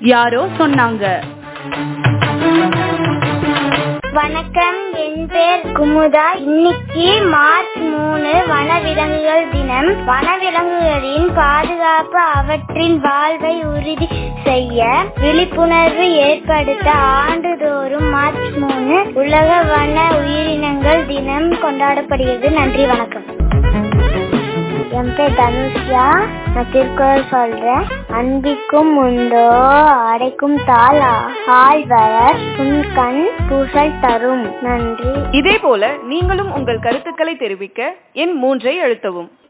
யாரோ சொன்னாங்க வணக்கம் என் பேர் குமுதா இன்னைக்கு மார்ச் மூணு வனவிலங்குகள் தினம் வனவிலங்குகளின் பாதுகாப்பு அவற்றின் வாழ்வை உறுதி செய்ய விழிப்புணர்வு ஏற்படுத்த ஆண்டுதோறும் மார்ச் மூணு உலக வன உயிரினங்கள் தினம் கொண்டாடப்படுகிறது நன்றி வணக்கம் என் பேர் தனுஷா நான் திருக்குறள் சொல்றேன் அன்பிக்கும் உண்டோ அடைக்கும் தாள் ஆழ்வரர் புன்கண் பூசல் தரும் நன்றி இதே போல நீங்களும் உங்கள் கருத்துக்களை தெரிவிக்க எண் மூன்றை அழுத்தவும்